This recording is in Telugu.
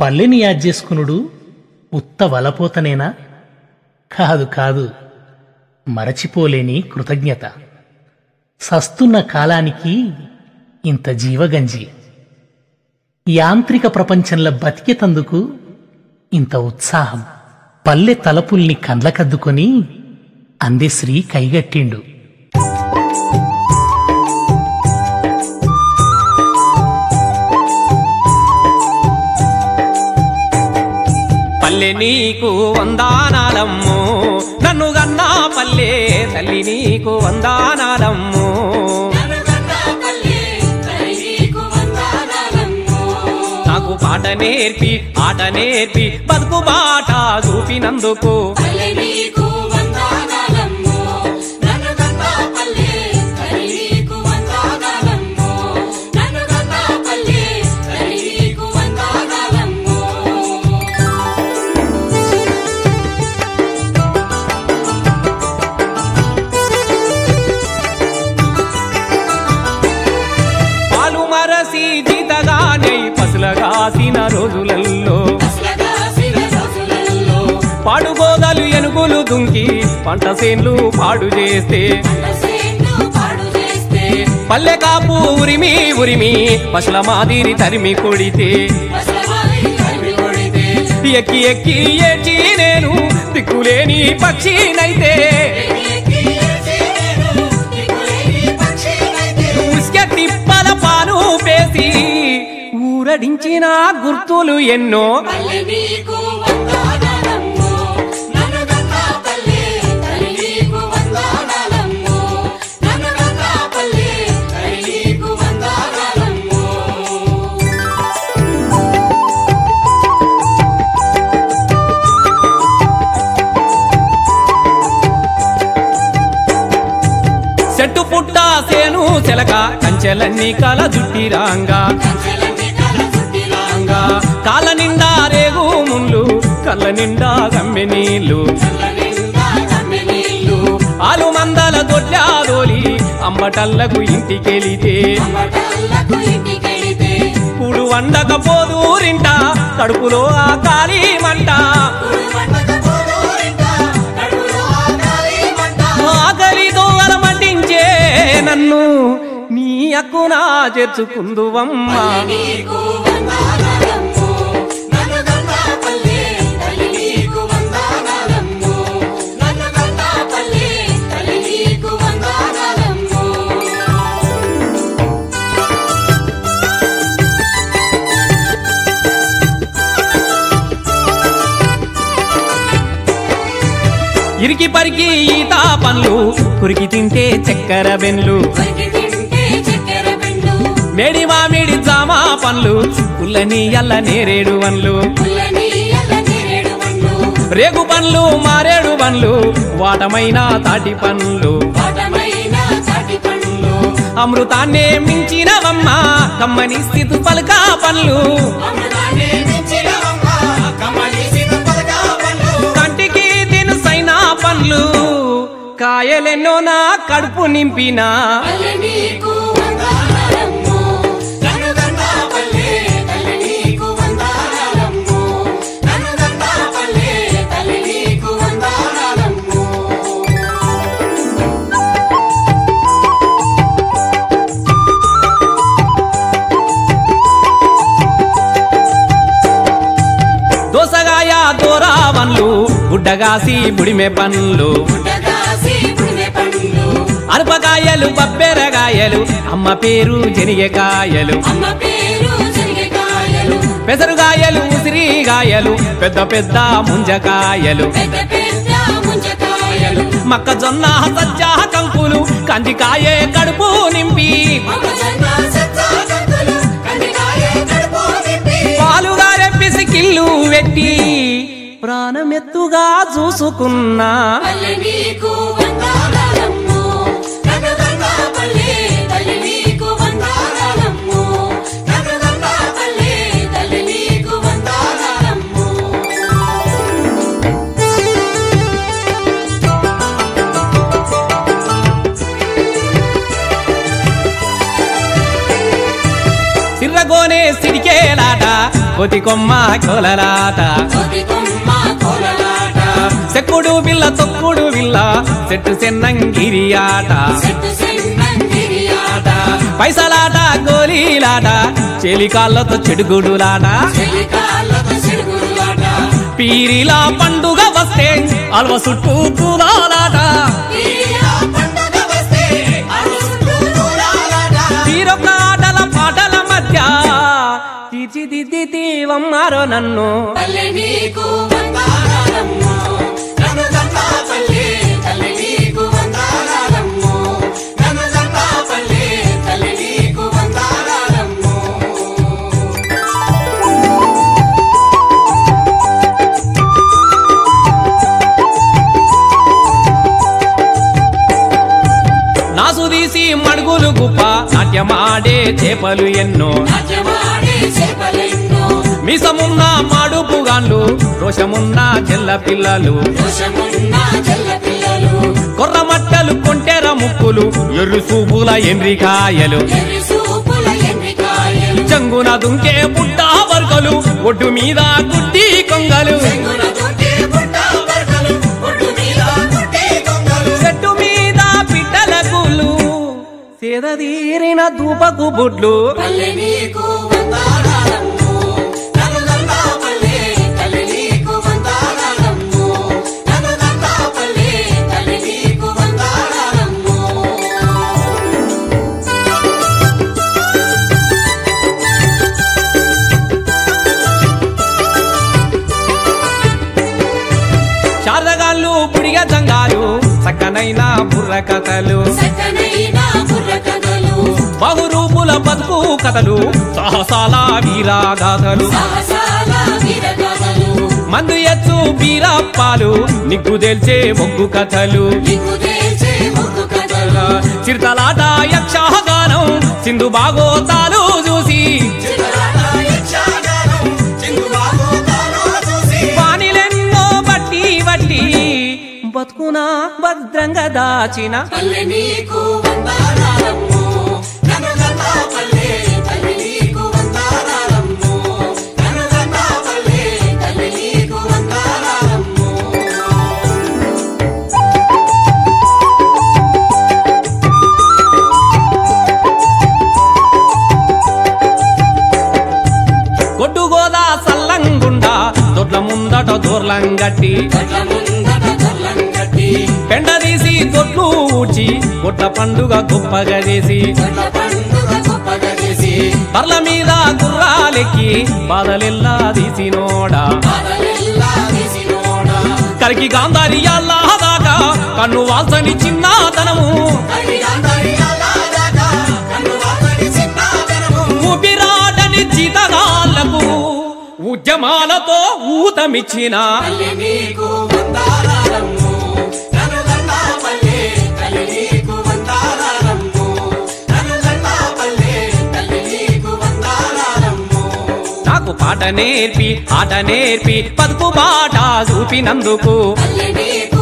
పల్లెని యాద్ చేసుకునుడు ఉత్త వలపోతనేనా కాదు కాదు మరచిపోలేని కృతజ్ఞత సస్తున్న కాలానికి ఇంత జీవగంజి యాంత్రిక ప్రపంచంలో బతికేతందుకు ఇంత ఉత్సాహం పల్లె తలపుల్ని కండ్లకద్దుకొని అందెశ్రీ కైగట్టిండు పల్లె నీకు వందానాలమ్ము నన్ను గన్నా పల్లె తల్లి నీకు వందానాలమ్ము నాకు పాట నేర్పి ఆట నేర్పి బతుకు బాట చూపినందుకు పాలు మరసి జీతగానే పసులగాసిన రోజులల్లో పాడుగోదలు ఎనుగులు దుంకి పంట సేన్లు పాడు చేస్తే పల్లె కాపు ఉరిమి ఉరిమి పశుల మాదిరి తరిమి కొడితే ఎక్కి ఎక్కి ఏడ్చి నేను దిక్కులేని పక్షినైతే ఉసుకె తిప్పల పాను పేసి ఊరడించిన గుర్తులు ఎన్నో చెట్టు పుట్ట సేను చెలక కంచెలన్నీ కల జుట్టిరాంగా కాళ్ళ నిండా రేగు ముళ్ళు కళ్ళ నిండా గమ్మె నీళ్ళు ఆలు మందల దొడ్లా దోలి అంబటల్లకు ఇంటికెళితే కూడు వండకపోదూరింట కడుపులో ఆ కాలి మంట ఆకలి దోవల మండించే నన్ను నీ అక్కునా చేర్చుకుందువమ్మా ఇరికి పరికి ఈత పండ్లు కురికి తింటే చక్కెర బెన్లు మేడి మామిడి జామ పండ్లు పుల్లని ఎల్ల నేరేడు వన్లు రేగు పండ్లు మారేడు పండ్లు వాటమైన తాటి పండ్లు అమృతాన్నే మించినవమ్మ కమ్మని స్థితి పలకా పండ్లు కంటికి తినుసైన పండ్లు కాయలెన్నో నా కడుపు నింపినా దోసగాయ దోరా పండ్లు గుడ్డగాసి బుడిమె పండ్లు అరపకాయలు బబ్బెరగాయలు అమ్మ పేరు జనియకాయలు అమ్మ పేరు శనగకాయలు పెసరుగాయలు ఉసిరిగాయలు పెద్ద పెద్ద ముంజకాయలు పెద్ద పెద్ద ముంజకాయలు మొక్కజొన్న సజ్జ కంకులు కందికాయే కడుపు నింపి మొక్కజొన్న సజ్జ కంకులు కందికాయ కడుపు నింపి పాలుగా రెప్పిసి కిల్లు వెట్టి ప్రాణమెత్తుగా చూసుకున్నా పల్లె నీకు వందనాలమ్ము కనకన్న పల్లె తల్లి నీకు వందనాలమ్ము కనకన్న పల్లె తల్లి నీకు వందనాలమ్ము సిర్రగోనే సిరికేలాట కోతి కొమ్మ కోలలాట కోతి కొమ్మ కోలలాట సెక్కుడు బిల్ల తొక్కుడు బిల్ల చెట్టు సెన్నంగిరి ఆట చెట్టు సెన్నంగిరి ఆట పైసలాట గోలీలాట చెలికాళ్ళతో చెడుగుడులాట చెలికాళ్ళతో సిడుగులాట పీరిలా పండుగ వస్తే అల్వ చుట్టూ కూలాలాట ఈరా పండగ వస్తే అరుసుకుంటూ దూరాలాట తీరొక్క ఆటల పాటల మధ్య తీర్చిదిద్దితీవమ్మారో నన్ను పల్లె నీకు వందనాలమ్మో నన్ను గంగా పల్లె తల్లి నీకు వందనాలమ్మో నన్ను గంగా పల్లె తల్లి నీకు వందనాలమ్మో నాసు తీసి మడుగులు గుప్ప నాట్యమాడే చేపలు ఎన్నో నాట్యమాడే చేపలెన్నో మీసమున్న మాడుపుగాన్లు రోషమున్న చెల్ల పిల్లలు దోషమున్న చెల్ల పిల్లలు కొర్రమట్టలు కొంటెర ముక్కులు ఎర్రు సూపుల ఎండ్రికాయలు ఎర్రి సూపుల ఎండికాయలు చంగున దుంకే బుట్ట వర్గలు ఒడ్డు మీద గుడ్డి కొంగలు చెంగున తోటి బుట్ట బరకలు ఒడ్డు మీద గుడ్డి దొంగలు చెట్టు మీద పిట్టల కూలు సేదదీరిన దూపకు బుడ్లు పల్లె నీకు వందనాలమ్మో నన్ను గంగా పల్లె తల్లి నీకు వందనాలమ్మో నన్ను గంగా పల్లె తల్లి నీకు వందనాలమ్మో శారదగాళ్ళు పుడిగ జంగాలు చక్కనైన బుర్ర కథలు సక్కనైన బుర్ర కథలు బహురూపుల బతుకు కథలు సాహసాల వీరాగాథలు సాహసాల వీర కథలు మందు ఎచ్చు బీరప్పాలు నిగ్గు తెల్చే మొగ్గు కథలు నీకు తెలిసే ముగ్గు కథలు చిరుతలాట యక్షగానం సింధు బాగోతాలు చూసి చిగురాట యక్షగానం చింగుబాబుతాను చూసి వానిలెన్నో బట్టి బట్టి బతుకున భద్రంగా దాచిన పల్లె నీకు వందనాలమ్మో నన్ను గంగా పల్లె తల్లి నీకు వందనాలమ్మో నన్ను గంగా పల్లె తల్లి నీకు వందనాలమ్మో కొట్టు గోదా సల్లంగుండా దొడ్ల ముందట దూర్లంగట్టి కళ్ళ ముందట కళ్ళం కట్టి పెండ తీసి దొడ్లు ఊడ్చి కొట్ల పండుగ గొప్పగా చేసి కళ్ళ పండుగ గొప్పగా చేసి బర్ల మీద గుర్రాలెక్కి బాధలెల్లా తీసినోడా బాధలెల్లా తీసినోడా కరికి గాంధారియాల్లా దాకా కన్ను వాల్సని చిన్నతనము కడి అందరి అలాదాకా కన్ను వాసని చిన్నతనము ఊపిరాడని జీతగాళ్లకు ఉద్యమాలతో ఊతమిచ్చిన పల్లె నీకు వందనాలమ్మో నన్ను గంగా పల్లె తల్లి నీకు వందనాలమ్మో నన్ను గంగా పల్లె తల్లి నీకు వందనాలమ్మో నాకు పాట నేర్పి ఆట నేర్పి పదుపు బాట చూపినందుకు పల్లె నీకు